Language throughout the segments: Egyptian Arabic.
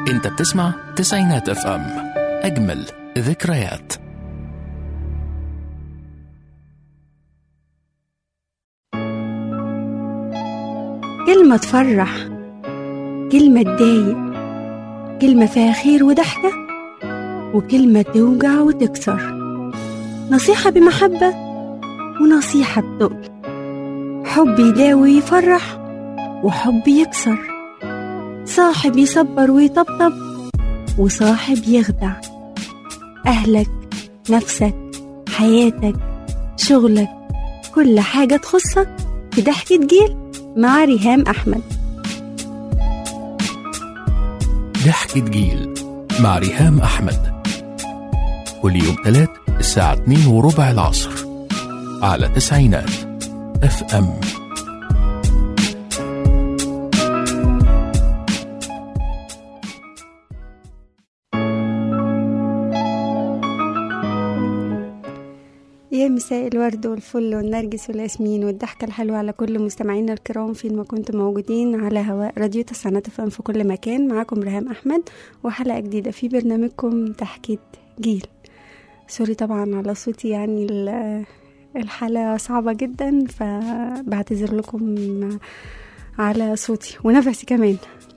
انت بتسمع تسعينات اف ام اجمل ذكريات كلمة تفرح كلمة تضايق كلمة فيها خير وضحكة وكلمة توجع وتكسر نصيحة بمحبة ونصيحة بتقل حب يداوي ويفرح وحب يكسر صاحب يصبر ويطبطب وصاحب يخدع أهلك نفسك حياتك شغلك كل حاجة تخصك في ضحكة جيل مع ريهام أحمد ضحكة جيل مع ريهام أحمد كل يوم تلات الساعة 2 وربع العصر على تسعينات اف ام يا مساء الورد والفل والنرجس والياسمين والضحكة الحلوة على كل مستمعينا الكرام فين ما كنتم موجودين على هواء راديو تسعينات فم في كل مكان معاكم ريهام أحمد وحلقة جديدة في برنامجكم ضحكة جيل سوري طبعا على صوتي يعني ال- الحالة صعبة جدا فبعتذر لكم على صوتي ونفسي كمان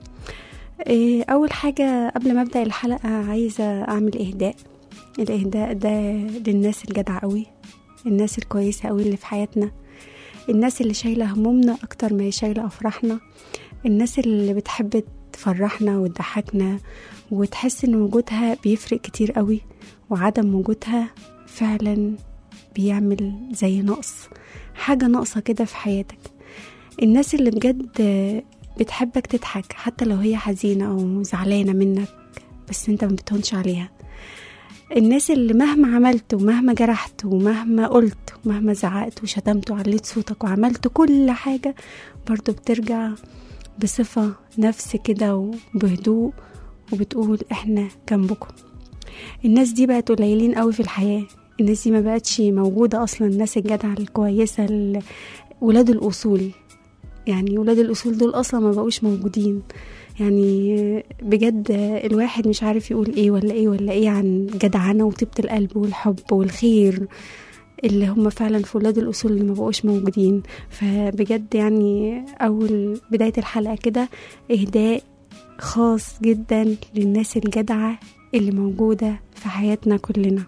إيه، أول حاجة قبل ما أبدأ الحلقة عايزة أعمل إهداء الإهداء ده للناس الجدعة قوي الناس الكويسة قوي اللي في حياتنا الناس اللي شايلة همومنا أكتر ما هي شايلة أفراحنا الناس اللي بتحب تفرحنا وتضحكنا وتحس إن وجودها بيفرق كتير قوي وعدم وجودها فعلا بيعمل زي نقص حاجة ناقصة كده في حياتك الناس اللي بجد بتحبك تضحك حتى لو هي حزينة أو زعلانة منك بس انت ما بتهونش عليها الناس اللي مهما عملت ومهما جرحت ومهما قلت ومهما زعقت وشتمت وعليت صوتك وعملت كل حاجة برضو بترجع بصفة نفس كده وبهدوء وبتقول احنا جنبكم الناس دي بقت قليلين قوي في الحياة الناس دي ما بقتش موجودة أصلا الناس الجدعة الكويسة ال- ولاد الأصول يعني ولاد الأصول دول أصلا ما بقوش موجودين يعني بجد الواحد مش عارف يقول ايه ولا ايه ولا ايه عن جدعنة وطيبة القلب والحب والخير اللي هم فعلا في ولاد الأصول اللي ما بقوش موجودين فبجد يعني أول بداية الحلقة كده إهداء خاص جدا للناس الجدعة اللي موجودة في حياتنا كلنا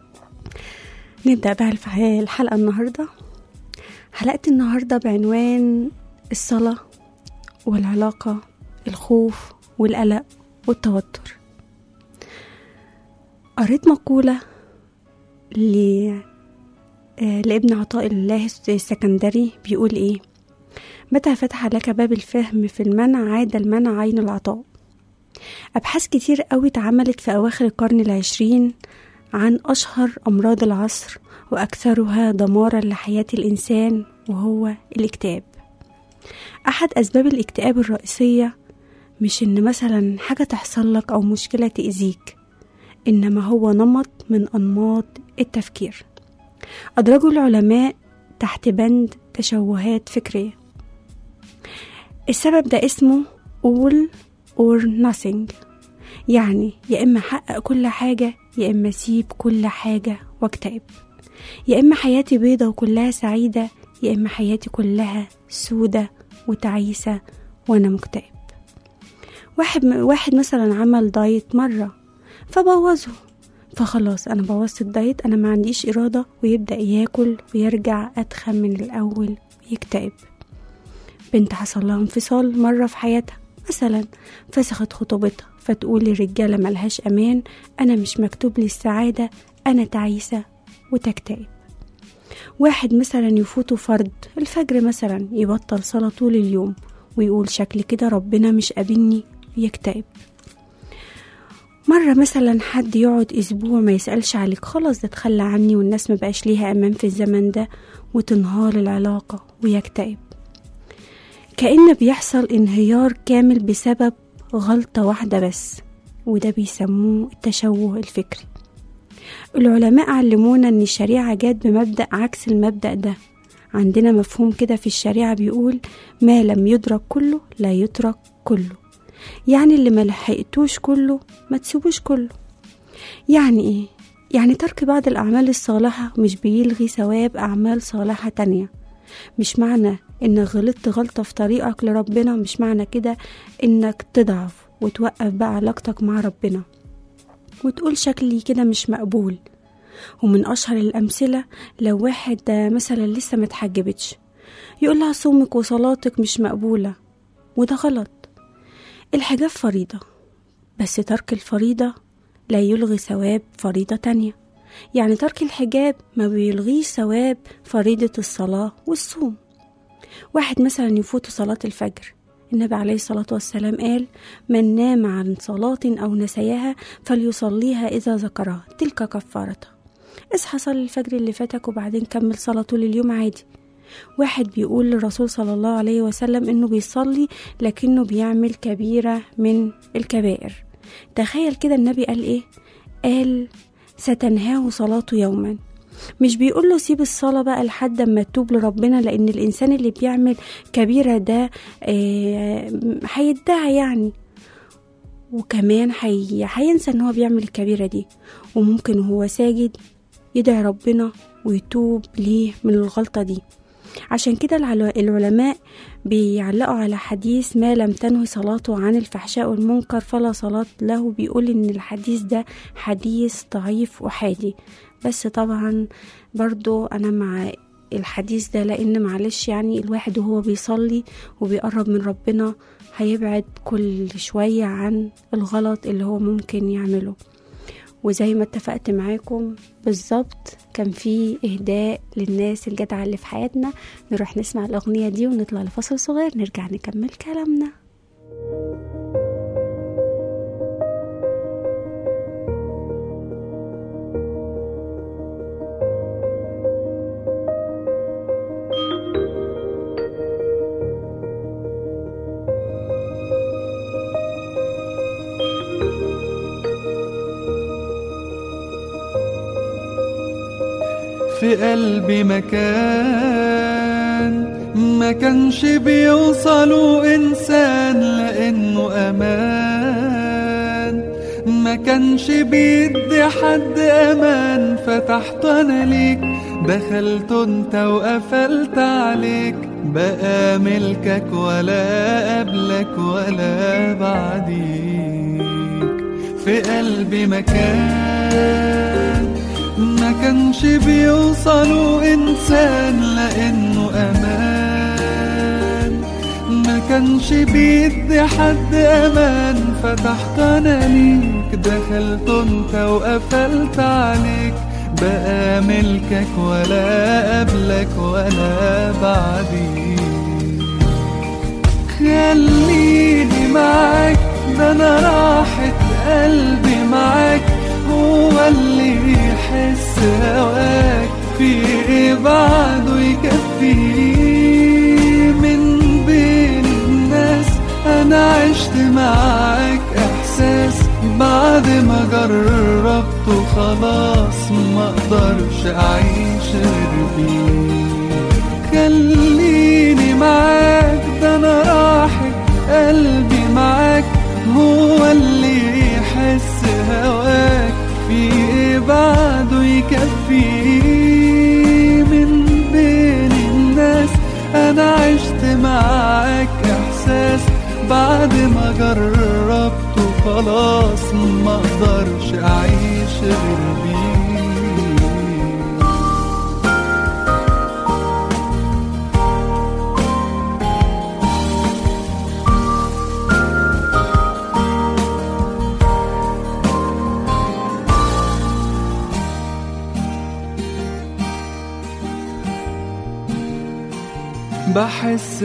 نبدأ بقى الف- الحلقة النهاردة حلقة النهاردة بعنوان الصلاة والعلاقة الخوف والقلق والتوتر قريت مقولة ل... آه، لابن عطاء الله السكندري بيقول ايه متى فتح لك باب الفهم في المنع عاد المنع عين العطاء أبحاث كتير قوي اتعملت في أواخر القرن العشرين عن أشهر أمراض العصر وأكثرها دمارا لحياة الإنسان وهو الاكتئاب أحد أسباب الاكتئاب الرئيسية مش إن مثلا حاجة تحصل لك أو مشكلة تأذيك إنما هو نمط من أنماط التفكير أدرجه العلماء تحت بند تشوهات فكرية السبب ده اسمه all or nothing يعني يا إما أحقق كل حاجة يا إما أسيب كل حاجة واكتئب يا إما حياتي بيضة وكلها سعيدة يا إما حياتي كلها سودة وتعيسة وأنا مكتئب واحد واحد مثلا عمل دايت مرة فبوظه فخلاص أنا بوظت الدايت أنا ما عنديش إرادة ويبدأ ياكل ويرجع أتخن من الأول ويكتئب بنت حصل لها انفصال مرة في حياتها مثلا فسخت خطوبتها فتقول للرجالة ملهاش أمان أنا مش مكتوب لي السعادة أنا تعيسة وتكتئب واحد مثلا يفوته فرض الفجر مثلا يبطل صلاة طول اليوم ويقول شكل كده ربنا مش قابلني يكتئب مرة مثلا حد يقعد أسبوع ما يسألش عليك خلاص ده اتخلى عني والناس ما بقاش ليها أمان في الزمن ده وتنهار العلاقة ويكتئب كأن بيحصل انهيار كامل بسبب غلطة واحدة بس وده بيسموه التشوه الفكري العلماء علمونا ان الشريعة جات بمبدأ عكس المبدأ ده عندنا مفهوم كده في الشريعة بيقول ما لم يدرك كله لا يترك كله يعني اللي ما لحقتوش كله ما تسيبوش كله يعني ايه يعني ترك بعض الأعمال الصالحة مش بيلغي ثواب أعمال صالحة تانية مش معنى إنك غلطت غلطة في طريقك لربنا مش معنى كده إنك تضعف وتوقف بقى علاقتك مع ربنا وتقول شكلي كده مش مقبول ومن أشهر الأمثلة لو واحد مثلا لسه متحجبتش يقول لها صومك وصلاتك مش مقبولة وده غلط الحجاب فريضة بس ترك الفريضة لا يلغي ثواب فريضة تانية يعني ترك الحجاب ما بيلغيش ثواب فريضة الصلاة والصوم واحد مثلا يفوت صلاة الفجر النبي عليه الصلاة والسلام قال من نام عن صلاة أو نسيها فليصليها إذا ذكرها تلك كفارتها اصحى صلي الفجر اللي فاتك وبعدين كمل صلاة طول اليوم عادي واحد بيقول للرسول صلى الله عليه وسلم انه بيصلي لكنه بيعمل كبيرة من الكبائر تخيل كده النبي قال ايه قال ستنهاه صلاته يوما مش بيقول له سيب الصلاة بقى لحد ما تتوب لربنا لأن الإنسان اللي بيعمل كبيرة ده هيدعي يعني وكمان حي... هينسى ان هو بيعمل الكبيرة دي وممكن وهو ساجد يدعي ربنا ويتوب ليه من الغلطة دي عشان كده العلماء بيعلقوا على حديث ما لم تنهي صلاته عن الفحشاء والمنكر فلا صلاة له بيقول ان الحديث ده حديث ضعيف وحادي بس طبعا برضو انا مع الحديث ده لان معلش يعني الواحد وهو بيصلي وبيقرب من ربنا هيبعد كل شوية عن الغلط اللي هو ممكن يعمله وزي ما اتفقت معاكم بالظبط كان في إهداء للناس الجدعة اللي في حياتنا نروح نسمع الأغنية دي ونطلع لفصل صغير نرجع نكمل كلامنا في قلبي مكان ما كانش بيوصلوا إنسان لأنه أمان ما كانش بيدي حد أمان فتحت أنا ليك دخلت انت وقفلت عليك بقى ملكك ولا قبلك ولا بعديك في قلبي مكان ما كانش بيوصلوا إنسان لأنه أمان ما كانش بيدي حد أمان فتحت أنا ليك دخلت انت وقفلت عليك بقى ملكك ولا قبلك ولا بعديك خليني معاك ده أنا راحة قلبي معاك هو اللي يحس هواك في ايه بعده يكفيه من بين الناس انا عشت معاك احساس بعد ما جربته خلاص ما اقدرش اعيش غير بيه خليني معاك ده انا راحة قلبي معاك هو اللي يحس هواك في ايه بعده يكفيه من بين الناس انا عشت معاك احساس بعد ما جربته خلاص ما اقدرش اعيش غير بيه بحس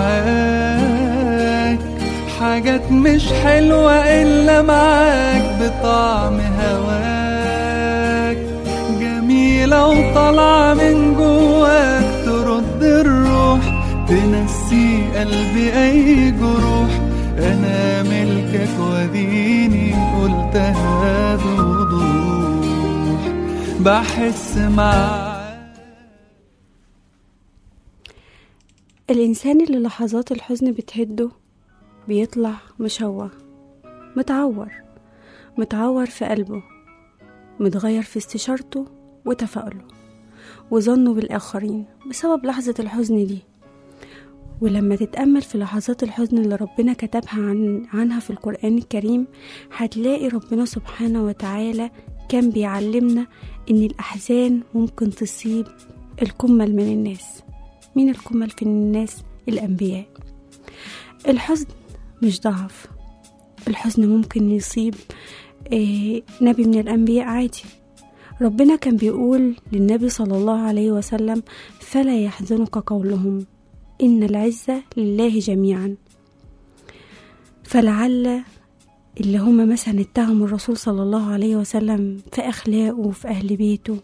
معاك حاجات مش حلوة إلا معاك بطعم هواك جميلة وطالعة من جواك ترد الروح تنسي قلبي أي جروح أنا ملكك وديني قلتها بوضوح بحس معاك الإنسان اللي لحظات الحزن بتهده بيطلع مشوه متعور متعور في قلبه متغير في استشارته وتفاؤله وظنه بالآخرين بسبب لحظة الحزن دي ولما تتأمل في لحظات الحزن اللي ربنا كتبها عن عنها في القرآن الكريم هتلاقي ربنا سبحانه وتعالى كان بيعلمنا إن الأحزان ممكن تصيب الكمل من الناس مين الكمل في الناس الأنبياء الحزن مش ضعف الحزن ممكن يصيب آه، نبي من الأنبياء عادي ربنا كان بيقول للنبي صلى الله عليه وسلم فلا يحزنك قولهم إن العزة لله جميعا فلعل اللي هما مثلا اتهموا الرسول صلى الله عليه وسلم في أخلاقه وفي أهل بيته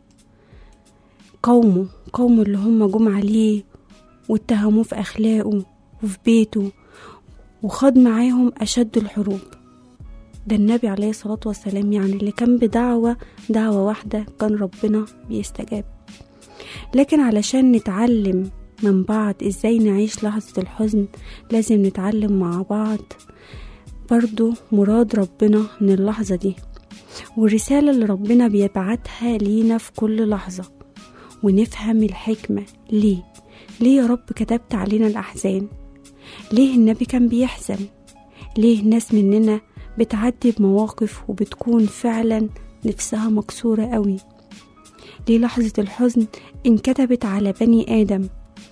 قومه قومه اللي هم جم عليه واتهموه في أخلاقه وفي بيته وخاض معاهم أشد الحروب ده النبي عليه الصلاة والسلام يعني اللي كان بدعوة دعوة واحدة كان ربنا بيستجاب لكن علشان نتعلم من بعض ازاي نعيش لحظة الحزن لازم نتعلم مع بعض برضو مراد ربنا من اللحظة دي والرسالة اللي ربنا بيبعتها لينا في كل لحظة ونفهم الحكمة ليه ليه يا رب كتبت علينا الأحزان ليه النبي كان بيحزن ليه الناس مننا بتعدي بمواقف وبتكون فعلا نفسها مكسورة قوي ليه لحظة الحزن انكتبت على بني آدم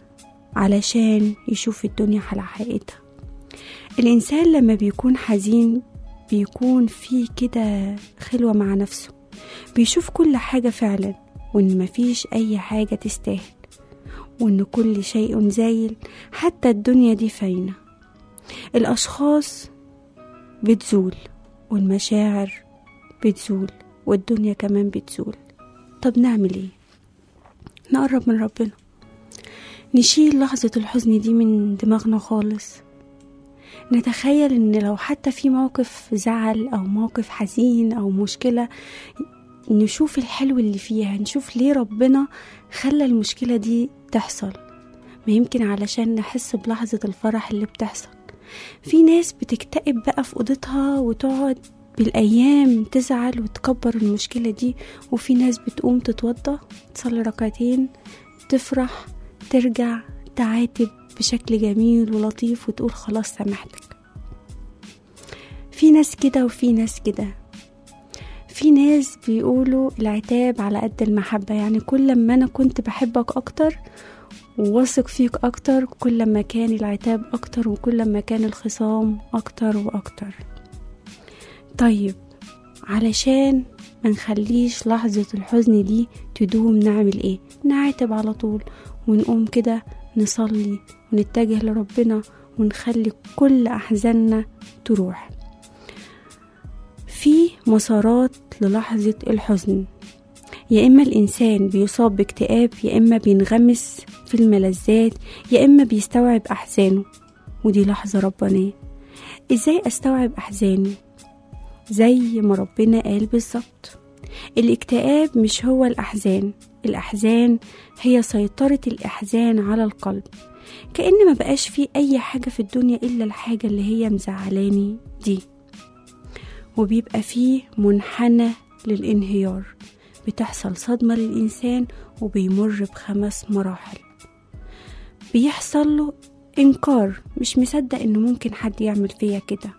علشان يشوف الدنيا على حقيقتها الإنسان لما بيكون حزين بيكون فيه كده خلوة مع نفسه بيشوف كل حاجة فعلا وإن مفيش أي حاجة تستاهل وإن كل شيء زايل حتى الدنيا دي فاينة الأشخاص بتزول والمشاعر بتزول والدنيا كمان بتزول طب نعمل ايه نقرب من ربنا نشيل لحظة الحزن دي من دماغنا خالص نتخيل ان لو حتى في موقف زعل او موقف حزين او مشكلة نشوف الحلو اللي فيها نشوف ليه ربنا خلى المشكلة دي تحصل ما يمكن علشان نحس بلحظة الفرح اللي بتحصل في ناس بتكتئب بقى في اوضتها وتقعد بالأيام تزعل وتكبر المشكلة دي وفي ناس بتقوم تتوضى تصلي ركعتين تفرح ترجع تعاتب بشكل جميل ولطيف وتقول خلاص سامحتك في ناس كده وفي ناس كده في ناس بيقولوا العتاب على قد المحبة يعني كل ما أنا كنت بحبك أكتر وواثق فيك أكتر كل ما كان العتاب أكتر وكل ما كان الخصام أكتر وأكتر طيب علشان ما نخليش لحظة الحزن دي تدوم نعمل ايه نعاتب على طول ونقوم كده نصلي ونتجه لربنا ونخلي كل أحزاننا تروح في مسارات للحظة الحزن يا إما الإنسان بيصاب باكتئاب يا إما بينغمس في الملذات يا إما بيستوعب أحزانه ودي لحظة ربانية إزاي أستوعب أحزاني زي ما ربنا قال بالظبط الاكتئاب مش هو الأحزان الأحزان هي سيطرة الأحزان على القلب كأن ما بقاش فيه أي حاجة في الدنيا إلا الحاجة اللي هي مزعلاني دي وبيبقى فيه منحنى للانهيار بتحصل صدمة للإنسان وبيمر بخمس مراحل بيحصل له إنكار مش مصدق إنه ممكن حد يعمل فيا كده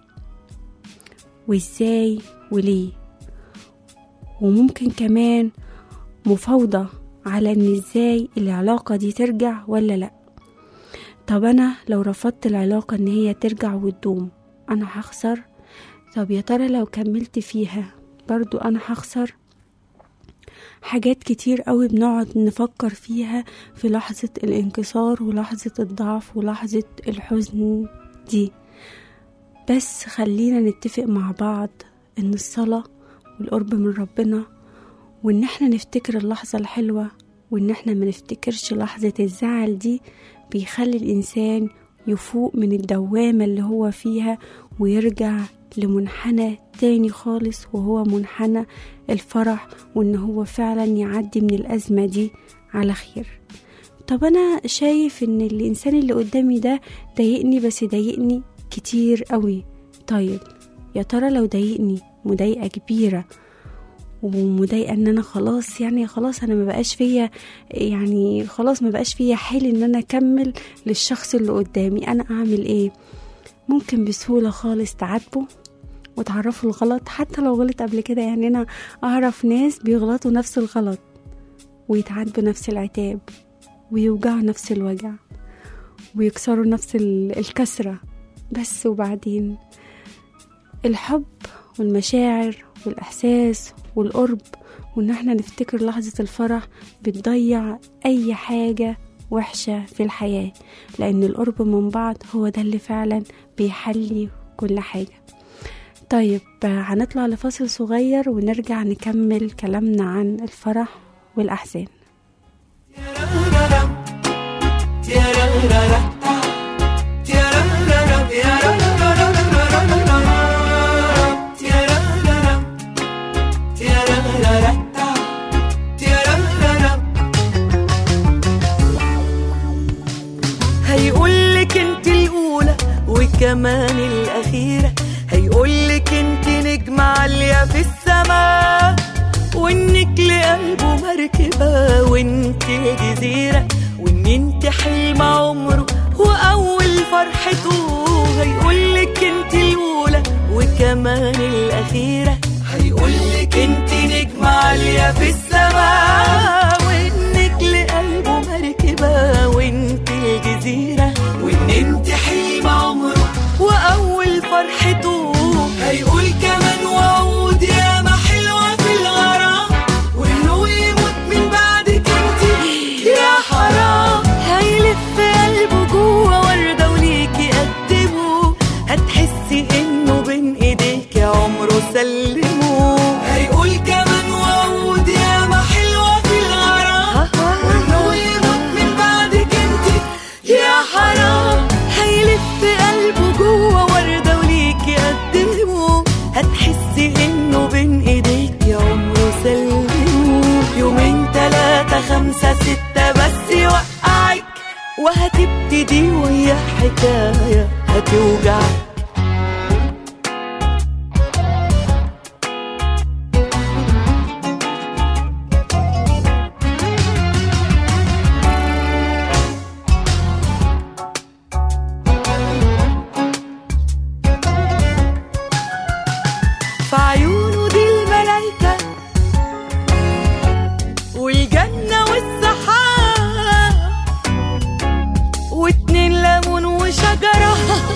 وإزاي وليه وممكن كمان مفاوضة على إن إزاي العلاقة دي ترجع ولا لأ طب أنا لو رفضت العلاقة إن هي ترجع وتدوم أنا هخسر طب يا ترى لو كملت فيها برضو أنا هخسر حاجات كتير قوي بنقعد نفكر فيها في لحظة الانكسار ولحظة الضعف ولحظة الحزن دي بس خلينا نتفق مع بعض ان الصلاة والقرب من ربنا وان احنا نفتكر اللحظة الحلوة وان احنا ما نفتكرش لحظة الزعل دي بيخلي الانسان يفوق من الدوامة اللي هو فيها ويرجع لمنحنى تاني خالص وهو منحنى الفرح وان هو فعلا يعدي من الأزمة دي على خير طب أنا شايف إن الإنسان اللي قدامي ده ضايقني بس ضايقني كتير قوي طيب يا ترى لو ضايقني مضايقة كبيرة ومضايقة ان انا خلاص يعني خلاص انا ما بقاش فيا يعني خلاص ما بقاش فيا حيل ان انا اكمل للشخص اللي قدامي انا اعمل ايه ممكن بسهولة خالص تعاتبه وتعرفوا الغلط حتى لو غلط قبل كده يعني انا اعرف ناس بيغلطوا نفس الغلط ويتعاتبوا نفس العتاب ويوجعوا نفس الوجع ويكسروا نفس ال- الكسرة بس وبعدين الحب والمشاعر والإحساس والقرب وإن احنا نفتكر لحظة الفرح بتضيع أي حاجة وحشة في الحياة لأن القرب من بعض هو ده اللي فعلا بيحلي كل حاجة طيب هنطلع لفاصل صغير ونرجع نكمل كلامنا عن الفرح والأحزان هيقولك انت الاولى وكمان الاخيره هيقولك انت نجمه عاليه في السماء وانك لقلبه مركبه وانت جزيره وان انت حلم عمره واول فرحته هيقولك انت الاولى وكمان الاخيره هيقولك انت نجمه عاليه في السماء وانك لقلبه مركبه وانت الجزيره وان انت حلم عمره واول فرحته هيقول كمان وعود يا ما حلوه في الغرام وانه يموت من بعدك انت يا حرام هيلف قلبه جوه ورده وليكي قدمه هتحسي انه بين ايديك يا عمره سلمه هيقول كمان وعود يا ما حلوه في الغرام وانه يموت من بعدك انت يا حرام هيلف قلبه جوه ورده وليكي قدمه هتحسي انه بين ايديك يا عمره سلمه يومين تلاتة خمسة ستة بس يوقعك وهتبتدي وهي حكاية هتوجعك في عيونه دي الملايكة والجنة والسحاب واتنين ليمون وشجرة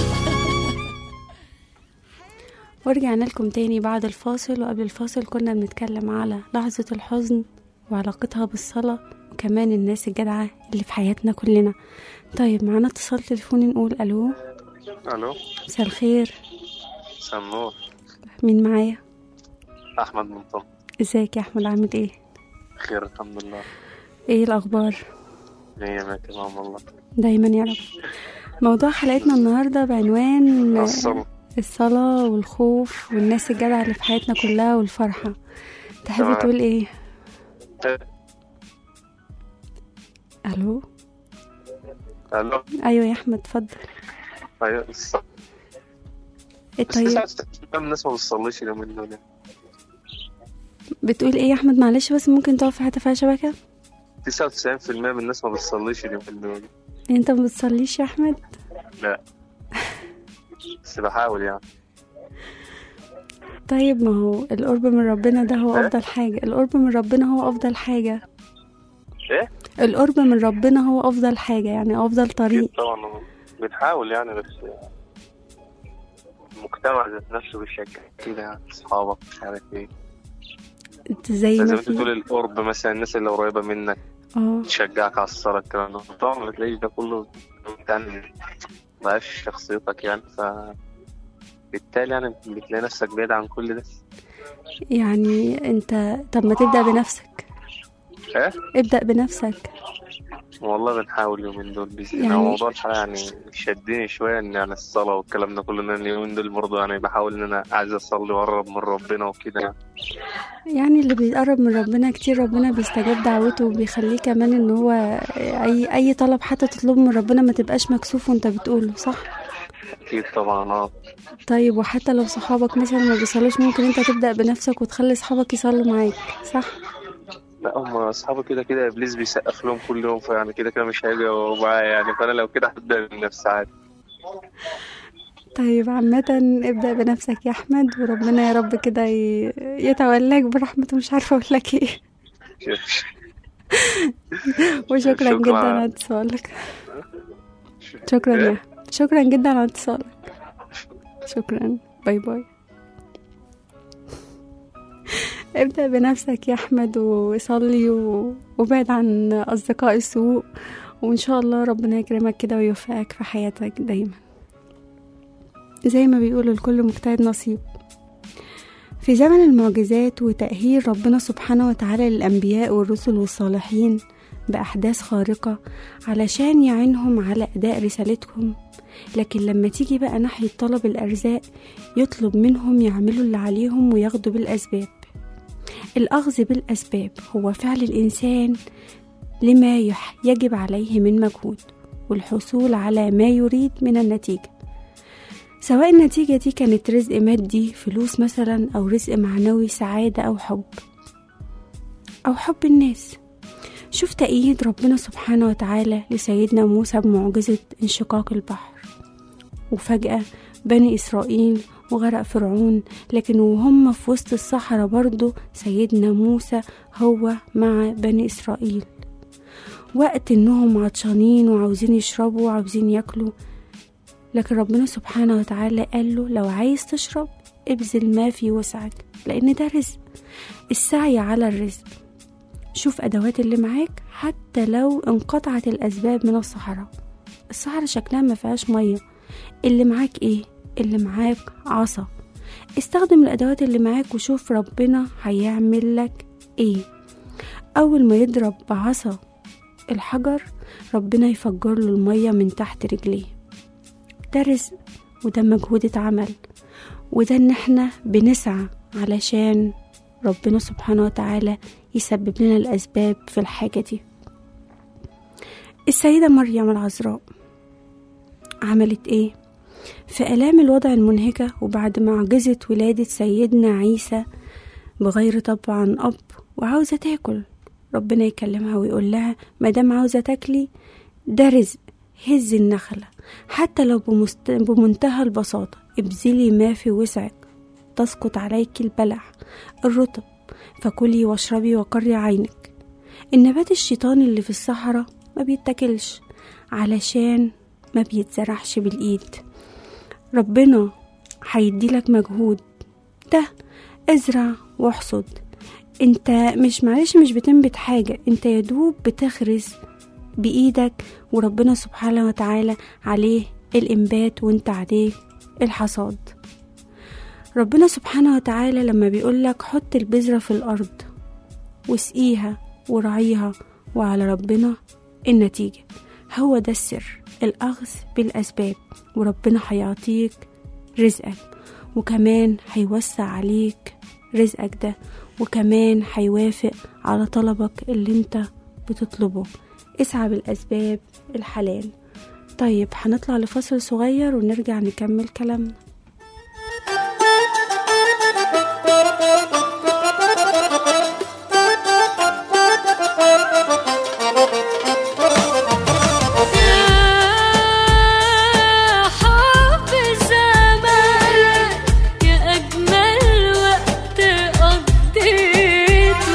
ورجعنا لكم تاني بعد الفاصل وقبل الفاصل كنا بنتكلم على لحظة الحزن وعلاقتها بالصلاة وكمان الناس الجدعة اللي في حياتنا كلنا طيب معانا اتصال تليفوني نقول ألو الو مساء الخير سنور مين معايا احمد من طنطا ازيك يا أحمد عامل ايه خير الحمد لله ايه الأخبار مية مية تمام والله دايما يا رب موضوع حلقتنا النهاردة بعنوان الصلاة الصلاة والخوف والناس الجدعة اللي في حياتنا كلها والفرحة تحب تمام. تقول ايه الو الو ايوه يا احمد اتفضل ايوه الصلاة إيه بس طيب 99% من الناس ما بتصليش اليومين دول يعني. بتقول ايه يا احمد معلش بس ممكن تقف في حته فيها شبكه 99% من الناس ما بتصليش اليومين دول انت ما بتصليش يا احمد لا بس بحاول يعني طيب ما هو القرب من ربنا ده هو إيه؟ افضل حاجه القرب من ربنا هو افضل حاجه ايه القرب من ربنا هو افضل حاجه يعني افضل طريق أكيد طبعا بنحاول يعني بس المجتمع ذات نفسه بيشجع كده يعني اصحابك مش عارف ايه انت زي زي ما ما انت في تقول القرب مثلا الناس اللي قريبه منك اه تشجعك على الصلاة الكلام ده طبعا ما بتلاقيش ده كله يعني مبقاش شخصيتك يعني ف بالتالي يعني بتلاقي نفسك بعيد عن كل ده يعني انت طب ما تبدا بنفسك ايه ابدا بنفسك والله بنحاول اليومين دول بإذن يعني- يعني موضوع الحياة يعني شدني شوية إن يعني الصلاة والكلام ده كله إن أنا اليومين دول برضه يعني بحاول إن أنا عايز أصلي وأقرب من ربنا وكده يعني. يعني اللي بيقرب من ربنا كتير ربنا بيستجاب دعوته وبيخليه كمان ان هو اي اي طلب حتى تطلبه من ربنا ما تبقاش مكسوف وانت بتقوله صح اكيد طبعا اه طيب وحتى لو صحابك مثلا ما بيصلوش ممكن انت تبدأ بنفسك وتخلي صحابك يصلوا معاك صح لا هم اصحابي كده كده ابليس بيسقف لهم كل يوم فيعني كده كده مش هيجوا معايا يعني فانا لو كده هبدا بنفسي عادي طيب عامة ابدأ بنفسك يا أحمد وربنا يا رب كده ي- يتولاك برحمته مش عارفة أقول لك إيه وشكرا شكرا. جدا على اتصالك شكرا يا إيه؟ أحمد. شكرا جدا على اتصالك شكرا باي باي ابدأ بنفسك يا أحمد وصلي و- وابعد عن أصدقاء السوء وإن شاء الله ربنا يكرمك كده ويوفقك في حياتك دايما زي ما بيقولوا لكل مجتهد نصيب في زمن المعجزات وتأهيل ربنا سبحانه وتعالى للأنبياء والرسل والصالحين بأحداث خارقة علشان يعينهم على أداء رسالتهم لكن لما تيجي بقى ناحية طلب الأرزاق يطلب منهم يعملوا اللي عليهم وياخدوا بالأسباب الأخذ بالأسباب هو فعل الإنسان لما يح- يجب عليه من مجهود والحصول على ما يريد من النتيجة سواء النتيجة دي كانت رزق مادي فلوس مثلا أو رزق معنوي سعادة أو حب أو حب الناس شوف تأييد ربنا سبحانه وتعالى لسيدنا موسى بمعجزة انشقاق البحر وفجأة بني إسرائيل وغرق فرعون لكن وهم في وسط الصحراء برضو سيدنا موسى هو مع بني إسرائيل وقت إنهم عطشانين وعاوزين يشربوا وعاوزين ياكلوا لكن ربنا سبحانه وتعالى قال له لو عايز تشرب ابذل ما في وسعك لأن ده رزق السعي على الرزق شوف أدوات اللي معاك حتى لو انقطعت الأسباب من الصحراء الصحراء شكلها ما فيهاش مية اللي معاك ايه اللي معاك عصا استخدم الأدوات اللي معاك وشوف ربنا هيعمل لك ايه أول ما يضرب بعصا الحجر ربنا يفجر له المية من تحت رجليه ده رزق وده مجهود اتعمل وده ان احنا بنسعى علشان ربنا سبحانه وتعالى يسبب لنا الأسباب في الحاجة دي السيدة مريم العذراء عملت ايه في آلام الوضع المنهكة وبعد معجزة ولادة سيدنا عيسى بغير طبعا أب وعاوزة تاكل ربنا يكلمها ويقول لها مادام عاوزة تاكلي ده رزق هز النخلة حتى لو بمست... بمنتهى البساطة ابذلي ما في وسعك تسقط عليك البلح الرطب فكلي واشربي وقري عينك النبات الشيطان اللي في الصحراء ما بيتاكلش علشان ما بيتزرعش بالإيد ربنا هيديلك مجهود ده ازرع واحصد انت مش معلش مش بتنبت حاجة انت يدوب بتخرز بإيدك وربنا سبحانه وتعالى عليه الإنبات وانت عليه الحصاد ربنا سبحانه وتعالى لما بيقولك حط البذرة في الأرض واسقيها ورعيها وعلى ربنا النتيجة هو ده السر الأخذ بالأسباب وربنا هيعطيك رزقك وكمان هيوسع عليك رزقك ده وكمان هيوافق على طلبك اللي انت بتطلبه اسعى بالأسباب الحلال طيب هنطلع لفصل صغير ونرجع نكمل كلامنا يا حب الزمان يا أجمل وقت قضيته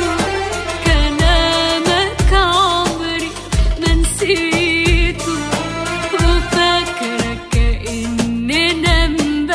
كلامك عمري ما نسيته وفاكرة كأننا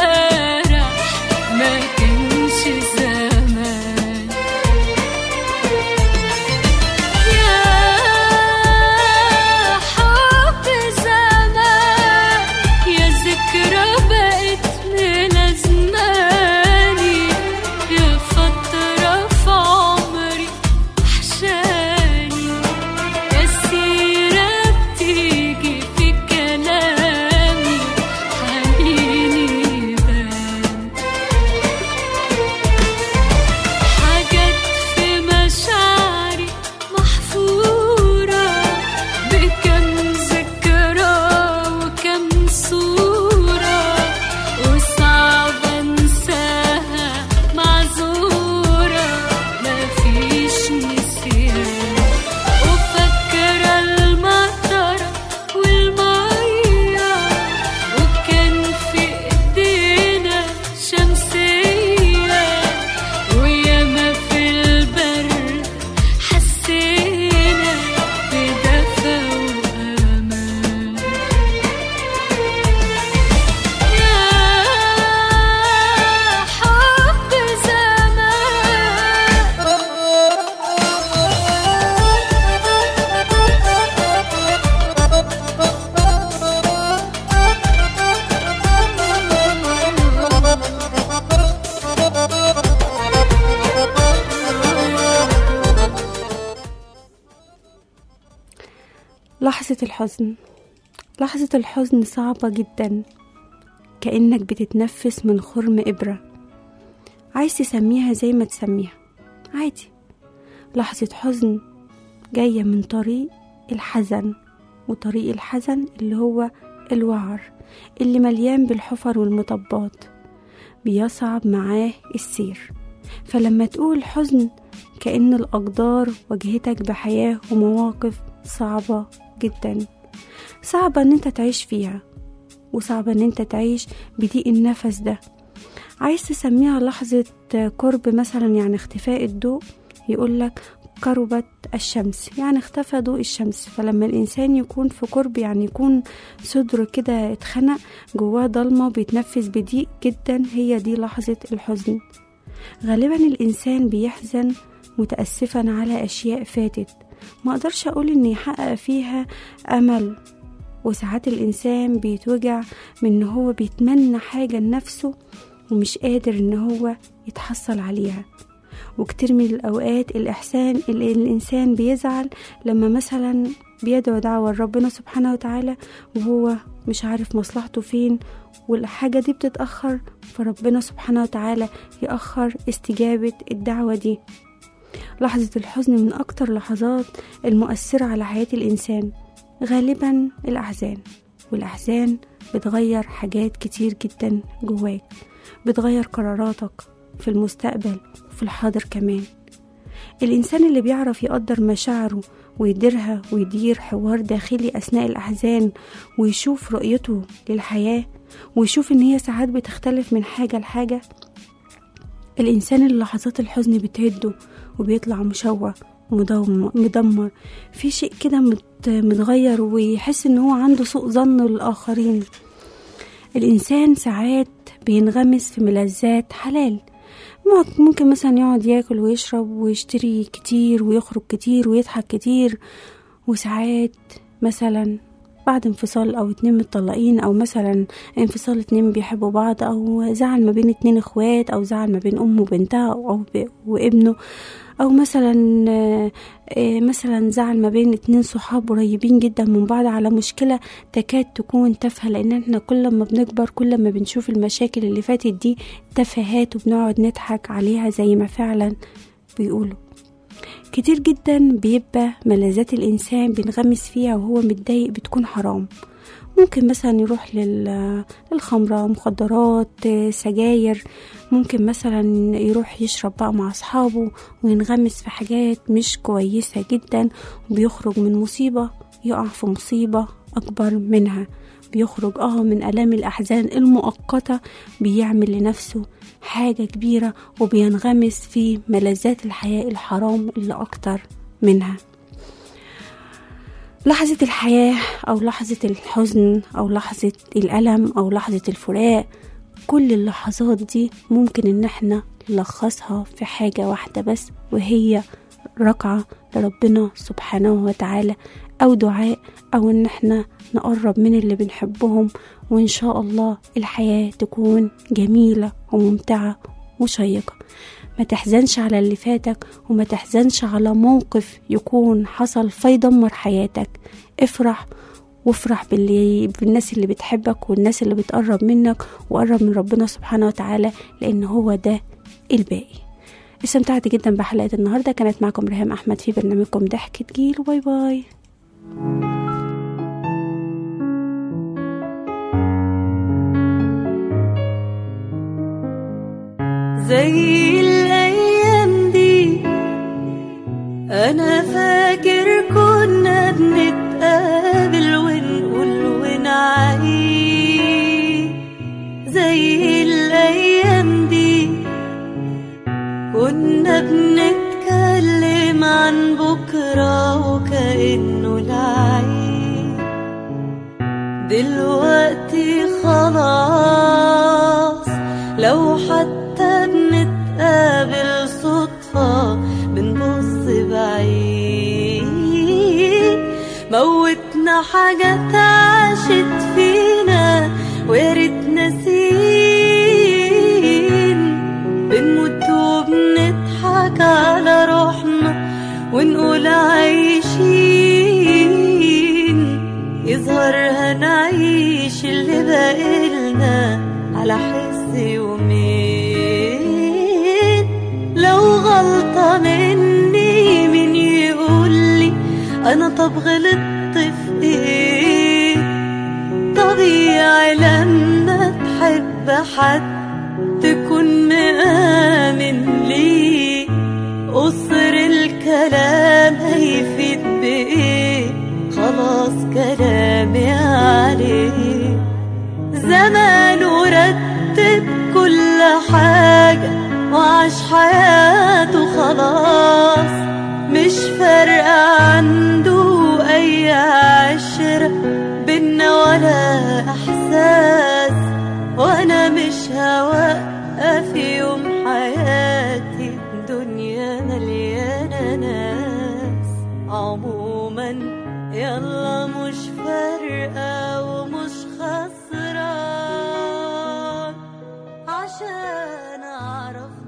لحظة الحزن لحظة الحزن صعبة جدا كأنك بتتنفس من خرم إبرة عايز تسميها زي ما تسميها عادي لحظة حزن جاية من طريق الحزن وطريق الحزن اللي هو الوعر اللي مليان بالحفر والمطبات بيصعب معاه السير فلما تقول حزن كأن الأقدار واجهتك بحياة ومواقف صعبة جدا صعبة ان انت تعيش فيها وصعبة ان انت تعيش بضيق النفس ده عايز تسميها لحظة قرب مثلا يعني اختفاء الضوء يقولك قربت الشمس يعني اختفى ضوء الشمس فلما الإنسان يكون في قرب يعني يكون صدره كده اتخنق جواه ضلمة بيتنفس بضيق جدا هي دي لحظة الحزن غالبا الإنسان بيحزن متأسفا على أشياء فاتت ما أقدرش أقول إن يحقق فيها أمل وساعات الإنسان بيتوجع من إن هو بيتمنى حاجة لنفسه ومش قادر إن هو يتحصل عليها وكتير من الأوقات الإحسان اللي الإنسان بيزعل لما مثلا بيدعو دعوة لربنا سبحانه وتعالى وهو مش عارف مصلحته فين والحاجة دي بتتأخر فربنا سبحانه وتعالى يأخر استجابة الدعوة دي لحظة الحزن من أكتر لحظات المؤثرة على حياة الإنسان غالبا الأحزان والأحزان بتغير حاجات كتير جدا جواك بتغير قراراتك في المستقبل وفي الحاضر كمان الإنسان اللي بيعرف يقدر مشاعره ويديرها ويدير حوار داخلي أثناء الأحزان ويشوف رؤيته للحياة ويشوف إن هي ساعات بتختلف من حاجة لحاجة الإنسان اللي لحظات الحزن بتهده وبيطلع مشوه ومدمر في شيء كده مت- متغير ويحس إن هو عنده سوء ظن للآخرين الإنسان ساعات بينغمس في ملذات حلال ممكن مثلا يقعد ياكل ويشرب ويشتري كتير ويخرج كتير ويضحك كتير وساعات مثلا بعد انفصال او اتنين متطلقين او مثلا انفصال اتنين بيحبوا بعض او زعل ما بين اتنين اخوات او زعل ما بين ام وبنتها او ب- وابنه او مثلا آه، آه، مثلا زعل ما بين اتنين صحاب قريبين جدا من بعض على مشكلة تكاد تكون تافهة لان احنا كل ما بنكبر كل ما بنشوف المشاكل اللي فاتت دي تفاهات وبنقعد نضحك عليها زي ما فعلا بيقولوا كتير جدا بيبقى ملذات الإنسان بينغمس فيها وهو متضايق بتكون حرام ممكن مثلا يروح لل- للخمرة مخدرات آه، سجاير ممكن مثلا يروح يشرب بقى مع أصحابه وينغمس في حاجات مش كويسة جدا وبيخرج من مصيبة يقع في مصيبة أكبر منها بيخرج اه من آلام الأحزان المؤقتة بيعمل لنفسه حاجة كبيرة وبينغمس في ملذات الحياة الحرام اللي أكتر منها لحظة الحياة أو لحظة الحزن أو لحظة الألم أو لحظة الفراق كل اللحظات دي ممكن إن احنا نلخصها في حاجة واحدة بس وهي ركعة لربنا سبحانه وتعالى أو دعاء أو إن احنا نقرب من اللي بنحبهم وإن شاء الله الحياة تكون جميلة وممتعة وشيقة ما تحزنش على اللي فاتك وما تحزنش على موقف يكون حصل فيدمر حياتك افرح وافرح باللي بالناس اللي بتحبك والناس اللي بتقرب منك وقرب من ربنا سبحانه وتعالى لان هو ده الباقي استمتعت جدا بحلقة النهاردة كانت معكم ريهام أحمد في برنامجكم ضحكة جيل باي باي زي الأيام دي أنا فاكر كنا بنتقابل ونقول ونعيد زي الأيام دي كنا بنتكلم عن بكرة وكأنه العيد دلوقتي خلاص لو حتى بنتقابل صدفة بنبص بعيد موتنا حاجات عاشت فينا ويا ريت ناسين بنموت وبنضحك على روحنا ونقول عايشين غلطة مني مين يقولي أنا طب غلطت في إيه طبيعي لما تحب حد تكون مآمن ليه قصر الكلام هيفيد بإيه خلاص كلامي عليه زمان ورتب كل حاجة وعاش حياته خلاص مش فارقة عنده أي عشرة بينا ولا إحساس وأنا مش هوقف يوم حياتي الدنيا مليانة ناس عموما يلا مش فارقة ومش خسران عشان أعرف